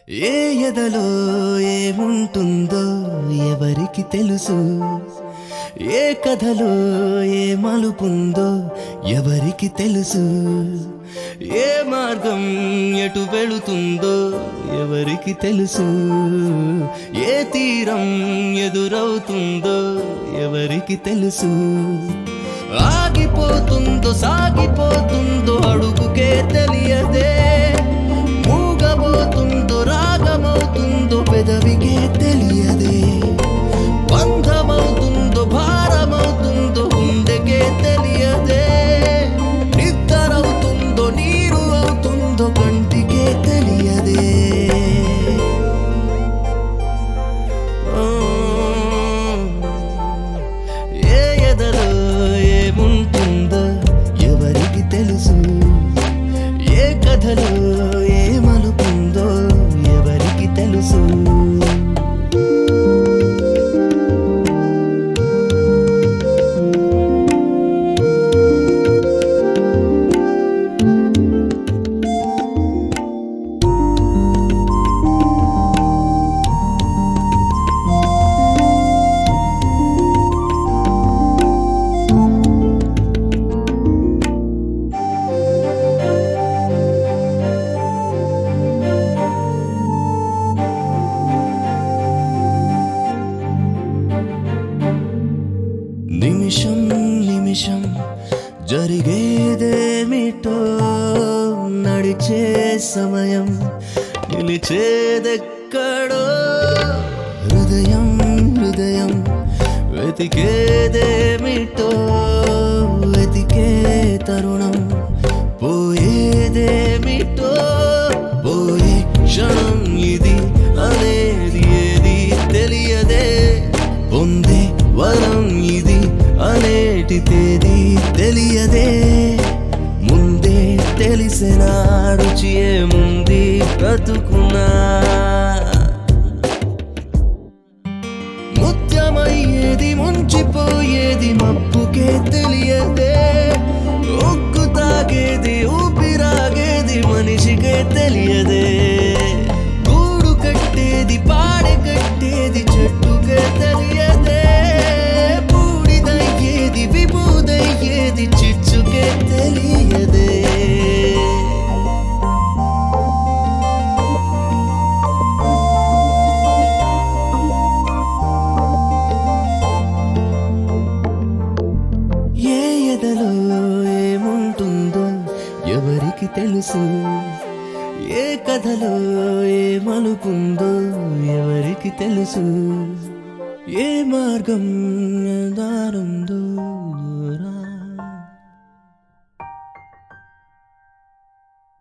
ఏ ఎదలో ఏముంటుందో ఎవరికి తెలుసు ఏ కథలో ఏ మలుపుందో ఎవరికి తెలుసు ఏ మార్గం ఎటు వెళుతుందో ఎవరికి తెలుసు ఏ తీరం ఎదురవుతుందో ఎవరికి తెలుసు ఆగిపోతుందో సాగిపోతుందో అడుగుకే తెలియదే మూగబోతుందో రాగమవుతుందో పెదవికే తెలియదే బంధమవుతుందో భారమవుతుందో గుండెకే తెలియదే నిద్రవుతుందో నీరు అవుతుందో కంటికే తెలియదే ఓ, ఏ ఎదలో ఏముంటుందో ఎవరికి తెలుసు ఏ కథలో ఏ మలుపుందో ఎవరికి తెలుసు నిమిషం నిమిషం జరిగేదేమిటో నడిచే సమయం నిలిచేదెక్కడో హృదయం హృదయం వెతికేదేమిటో వెతికే తరుణం పోయేదేమిటో పోయే క్షణం ఇది అనేది ఏది తెలియదే పొందే వరం ఇది అనేటి తేదీ తెలియదే ముందే తెలిసిన రుచి ఏముంది బ్రతుకున్నా ముత్యమయ్యేది ముంచిపోయేది మప్పుకే తెలియదే ఉక్కు తాగేది ఊపిరాగేది మనిషికే తెలియదే గూడు కట్టేది పాడె కట్టేది చెట్టుకే తెలియదే బూడిదయ్యేది విభూదయ్యేది చిచ్చుకే తెలియదే ఏ ఎదలో ఏముంటుందో ఎవరికి తెలుసు ఏ కథలో ఏ మలుపుందో ఎవరికి తెలుసు ఏ మార్గం